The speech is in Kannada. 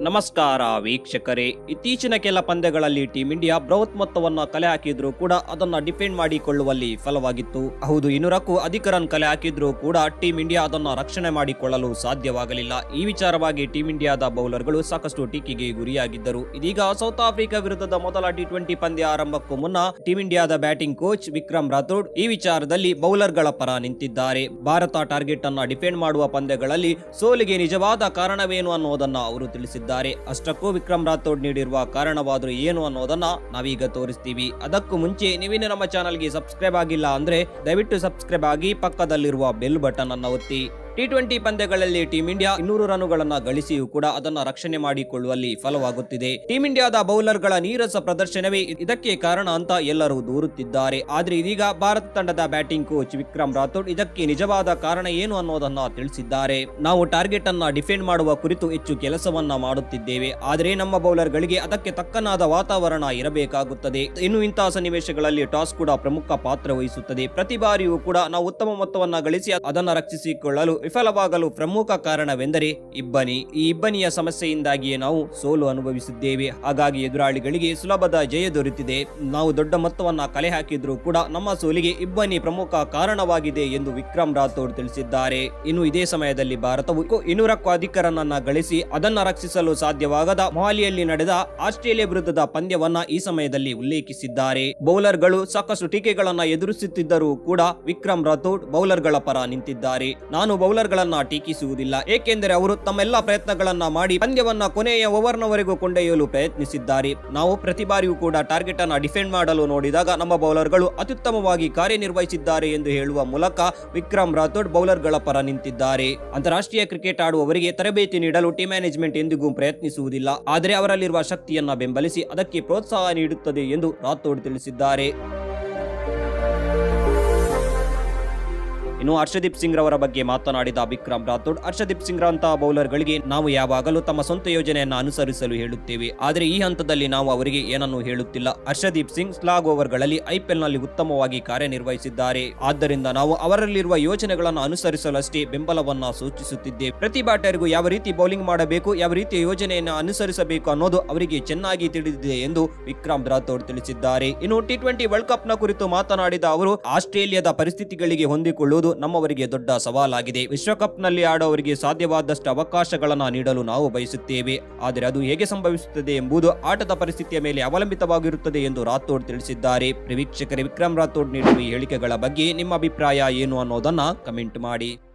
ನಮಸ್ಕಾರ ವೀಕ್ಷಕರೇ ಇತ್ತೀಚಿನ ಕೆಲ ಪಂದ್ಯಗಳಲ್ಲಿ ಟೀಂ ಇಂಡಿಯಾ ಬೃಹತ್ ಮೊತ್ತವನ್ನ ಕಲೆ ಹಾಕಿದ್ರು ಕೂಡ ಅದನ್ನ ಡಿಫೆಂಡ್ ಮಾಡಿಕೊಳ್ಳುವಲ್ಲಿ ವಿಫಲವಾಗಿತ್ತು ಹೌದು ಇನ್ನೂರಕ್ಕೂ ಅಧಿಕ ರನ್ ಕಲೆ ಹಾಕಿದ್ರು ಕೂಡ ಟೀಂ ಇಂಡಿಯಾ ಅದನ್ನ ರಕ್ಷಣೆ ಮಾಡಿಕೊಳ್ಳಲು ಸಾಧ್ಯವಾಗಲಿಲ್ಲ ಈ ವಿಚಾರವಾಗಿ ಟೀಂ ಇಂಡಿಯಾದ ಬೌಲರ್ಗಳು ಸಾಕಷ್ಟು ಟೀಕೆಗೆ ಗುರಿಯಾಗಿದ್ದರು ಇದೀಗ ಸೌತ್ ಆಫ್ರಿಕಾ ವಿರುದ್ಧದ ಮೊದಲ ಟಿ ಟ್ವೆಂಟಿ ಪಂದ್ಯ ಆರಂಭಕ್ಕೂ ಮುನ್ನ ಟೀಂ ಇಂಡಿಯಾದ ಬ್ಯಾಟಿಂಗ್ ಕೋಚ್ ವಿಕ್ರಮ್ ರಾಥೋಡ್ ಈ ವಿಚಾರದಲ್ಲಿ ಬೌಲರ್ಗಳ ಪರ ನಿಂತಿದ್ದಾರೆ ಭಾರತ ಟಾರ್ಗೆಟ್ ಅನ್ನ ಡಿಫೆಂಡ್ ಮಾಡುವ ಪಂದ್ಯಗಳಲ್ಲಿ ಸೋಲಿಗೆ ನಿಜವಾದ ಕಾರಣವೇನು ಅನ್ನೋದನ್ನ ಅವರು ತಿಳಿಸಿದ್ದಾರೆ ಅಷ್ಟಕ್ಕೂ ವಿಕ್ರಮ್ ರಾಥೋಡ್ ನೀಡಿರುವ ಕಾರಣವಾದರೂ ಏನು ಅನ್ನೋದನ್ನ ನಾವೀಗ ತೋರಿಸ್ತೀವಿ ಅದಕ್ಕೂ ಮುಂಚೆ ನೀವಿನ್ನು ನಮ್ಮ ಚಾನಲ್ಗೆ ಸಬ್ಸ್ಕ್ರೈಬ್ ಆಗಿಲ್ಲ ಅಂದ್ರೆ ದಯವಿಟ್ಟು ಸಬ್ಸ್ಕ್ರೈಬ್ ಆಗಿ ಪಕ್ಕದಲ್ಲಿರುವ ಬೆಲ್ ಬಟನ್ ಅನ್ನ ಒತ್ತಿ ಟಿ ಟ್ವೆಂಟಿ ಪಂದ್ಯಗಳಲ್ಲಿ ಟೀಂ ಇಂಡಿಯಾ ಇನ್ನೂರು ರನ್ನುಗಳನ್ನ ಗಳಿಸಿಯೂ ಕೂಡ ಅದನ್ನ ರಕ್ಷಣೆ ಮಾಡಿಕೊಳ್ಳುವಲ್ಲಿ ಫಲವಾಗುತ್ತಿದೆ ಟೀಂ ಇಂಡಿಯಾದ ಬೌಲರ್ಗಳ ನೀರಸ ಪ್ರದರ್ಶನವೇ ಇದಕ್ಕೆ ಕಾರಣ ಅಂತ ಎಲ್ಲರೂ ದೂರುತ್ತಿದ್ದಾರೆ ಆದ್ರೆ ಇದೀಗ ಭಾರತ ತಂಡದ ಬ್ಯಾಟಿಂಗ್ ಕೋಚ್ ವಿಕ್ರಮ್ ರಾಥೋಡ್ ಇದಕ್ಕೆ ನಿಜವಾದ ಕಾರಣ ಏನು ಅನ್ನೋದನ್ನ ತಿಳಿಸಿದ್ದಾರೆ ನಾವು ಟಾರ್ಗೆಟ್ ಅನ್ನ ಡಿಫೆಂಡ್ ಮಾಡುವ ಕುರಿತು ಹೆಚ್ಚು ಕೆಲಸವನ್ನ ಮಾಡುತ್ತಿದ್ದೇವೆ ಆದರೆ ನಮ್ಮ ಬೌಲರ್ಗಳಿಗೆ ಅದಕ್ಕೆ ತಕ್ಕನಾದ ವಾತಾವರಣ ಇರಬೇಕಾಗುತ್ತದೆ ಇನ್ನು ಇಂತಹ ಸನ್ನಿವೇಶಗಳಲ್ಲಿ ಟಾಸ್ ಕೂಡ ಪ್ರಮುಖ ಪಾತ್ರ ವಹಿಸುತ್ತದೆ ಪ್ರತಿ ಬಾರಿಯೂ ಕೂಡ ನಾವು ಉತ್ತಮ ಮೊತ್ತವನ್ನ ಗಳಿಸಿ ಅದನ್ನ ರಕ್ಷಿಸಿಕೊಳ್ಳಲು ವಿಫಲವಾಗಲು ಪ್ರಮುಖ ಕಾರಣವೆಂದರೆ ಇಬ್ಬನಿ ಈ ಇಬ್ಬನಿಯ ಸಮಸ್ಯೆಯಿಂದಾಗಿಯೇ ನಾವು ಸೋಲು ಅನುಭವಿಸಿದ್ದೇವೆ ಹಾಗಾಗಿ ಎದುರಾಳಿಗಳಿಗೆ ಸುಲಭದ ಜಯ ದೊರೆತಿದೆ ನಾವು ದೊಡ್ಡ ಮೊತ್ತವನ್ನ ಕಲೆ ಹಾಕಿದ್ರು ಕೂಡ ನಮ್ಮ ಸೋಲಿಗೆ ಇಬ್ಬನಿ ಪ್ರಮುಖ ಕಾರಣವಾಗಿದೆ ಎಂದು ವಿಕ್ರಮ್ ರಾಥೋಡ್ ತಿಳಿಸಿದ್ದಾರೆ ಇನ್ನು ಇದೇ ಸಮಯದಲ್ಲಿ ಭಾರತವು ಇನ್ನೂರಕ್ಕೂ ಅಧಿಕ ರನ್ ಅನ್ನ ಗಳಿಸಿ ಅದನ್ನ ರಕ್ಷಿಸಲು ಸಾಧ್ಯವಾಗದ ಮೊಹಾಲಿಯಲ್ಲಿ ನಡೆದ ಆಸ್ಟ್ರೇಲಿಯಾ ವಿರುದ್ಧದ ಪಂದ್ಯವನ್ನ ಈ ಸಮಯದಲ್ಲಿ ಉಲ್ಲೇಖಿಸಿದ್ದಾರೆ ಬೌಲರ್ಗಳು ಸಾಕಷ್ಟು ಟೀಕೆಗಳನ್ನ ಎದುರಿಸುತ್ತಿದ್ದರೂ ಕೂಡ ವಿಕ್ರಮ್ ರಾಥೋಡ್ ಬೌಲರ್ಗಳ ಪರ ನಿಂತಿದ್ದಾರೆ ನಾನು ಬೌಲರ್ಗಳನ್ನ ಟೀಕಿಸುವುದಿಲ್ಲ ಏಕೆಂದರೆ ಅವರು ತಮ್ಮೆಲ್ಲ ಪ್ರಯತ್ನಗಳನ್ನ ಮಾಡಿ ಪಂದ್ಯವನ್ನ ಕೊನೆಯ ಓವರ್ನವರೆಗೂ ಕೊಂಡೊಯ್ಯಲು ಪ್ರಯತ್ನಿಸಿದ್ದಾರೆ ನಾವು ಪ್ರತಿ ಬಾರಿಯೂ ಕೂಡ ಟಾರ್ಗೆಟ್ ಅನ್ನ ಡಿಫೆಂಡ್ ಮಾಡಲು ನೋಡಿದಾಗ ನಮ್ಮ ಬೌಲರ್ಗಳು ಅತ್ಯುತ್ತಮವಾಗಿ ಕಾರ್ಯನಿರ್ವಹಿಸಿದ್ದಾರೆ ಎಂದು ಹೇಳುವ ಮೂಲಕ ವಿಕ್ರಮ್ ರಾಥೋಡ್ ಬೌಲರ್ಗಳ ಪರ ನಿಂತಿದ್ದಾರೆ ಅಂತಾರಾಷ್ಟ್ರೀಯ ಕ್ರಿಕೆಟ್ ಆಡುವವರಿಗೆ ತರಬೇತಿ ನೀಡಲು ಟೀಮ್ ಮ್ಯಾನೇಜ್ಮೆಂಟ್ ಎಂದಿಗೂ ಪ್ರಯತ್ನಿಸುವುದಿಲ್ಲ ಆದರೆ ಅವರಲ್ಲಿರುವ ಶಕ್ತಿಯನ್ನ ಬೆಂಬಲಿಸಿ ಅದಕ್ಕೆ ಪ್ರೋತ್ಸಾಹ ನೀಡುತ್ತದೆ ಎಂದು ರಾಥೋಡ್ ತಿಳಿಸಿದ್ದಾರೆ ಇನ್ನು ಹರ್ಷದೀಪ್ ಸಿಂಗ್ ರವರ ಬಗ್ಗೆ ಮಾತನಾಡಿದ ವಿಕ್ರಮ್ ರಾಥೋಡ್ ಹರ್ಷದೀಪ್ ಸಿಂಗ್ ರಂತಹ ಬೌಲರ್ಗಳಿಗೆ ನಾವು ಯಾವಾಗಲೂ ತಮ್ಮ ಸ್ವಂತ ಯೋಜನೆಯನ್ನು ಅನುಸರಿಸಲು ಹೇಳುತ್ತೇವೆ ಆದರೆ ಈ ಹಂತದಲ್ಲಿ ನಾವು ಅವರಿಗೆ ಏನನ್ನು ಹೇಳುತ್ತಿಲ್ಲ ಹರ್ಷದೀಪ್ ಸಿಂಗ್ ಸ್ಲಾಗ್ ಓವರ್ಗಳಲ್ಲಿ ಐಪಿಎಲ್ ನಲ್ಲಿ ಉತ್ತಮವಾಗಿ ಕಾರ್ಯನಿರ್ವಹಿಸಿದ್ದಾರೆ ಆದ್ದರಿಂದ ನಾವು ಅವರಲ್ಲಿರುವ ಯೋಜನೆಗಳನ್ನು ಅನುಸರಿಸಲಷ್ಟೇ ಬೆಂಬಲವನ್ನ ಸೂಚಿಸುತ್ತಿದ್ದೇವೆ ಪ್ರತಿ ಬ್ಯಾಟರ್ಗೂ ಯಾವ ರೀತಿ ಬೌಲಿಂಗ್ ಮಾಡಬೇಕು ಯಾವ ರೀತಿಯ ಯೋಜನೆಯನ್ನು ಅನುಸರಿಸಬೇಕು ಅನ್ನೋದು ಅವರಿಗೆ ಚೆನ್ನಾಗಿ ತಿಳಿದಿದೆ ಎಂದು ವಿಕ್ರಮ್ ರಾಥೋಡ್ ತಿಳಿಸಿದ್ದಾರೆ ಇನ್ನು ಟಿ ಟ್ವೆಂಟಿ ವರ್ಲ್ಡ್ ಕಪ್ ನ ಕುರಿತು ಮಾತನಾಡಿದ ಅವರು ಆಸ್ಟ್ರೇಲಿಯಾದ ಪರಿಸ್ಥಿತಿಗಳಿಗೆ ಹೊಂದಿಕೊಳ್ಳುವುದು ನಮ್ಮವರಿಗೆ ದೊಡ್ಡ ಸವಾಲಾಗಿದೆ ವಿಶ್ವಕಪ್ ನಲ್ಲಿ ಆಡೋವರಿಗೆ ಸಾಧ್ಯವಾದಷ್ಟು ಅವಕಾಶಗಳನ್ನ ನೀಡಲು ನಾವು ಬಯಸುತ್ತೇವೆ ಆದರೆ ಅದು ಹೇಗೆ ಸಂಭವಿಸುತ್ತದೆ ಎಂಬುದು ಆಟದ ಪರಿಸ್ಥಿತಿಯ ಮೇಲೆ ಅವಲಂಬಿತವಾಗಿರುತ್ತದೆ ಎಂದು ರಾಥೋಡ್ ತಿಳಿಸಿದ್ದಾರೆ ವೀಕ್ಷಕರೇ ವಿಕ್ರಮ್ ರಾಥೋಡ್ ನೀಡಿರುವ ಈ ಹೇಳಿಕೆಗಳ ಬಗ್ಗೆ ನಿಮ್ಮ ಅಭಿಪ್ರಾಯ ಏನು ಅನ್ನೋದನ್ನ ಕಮೆಂಟ್ ಮಾಡಿ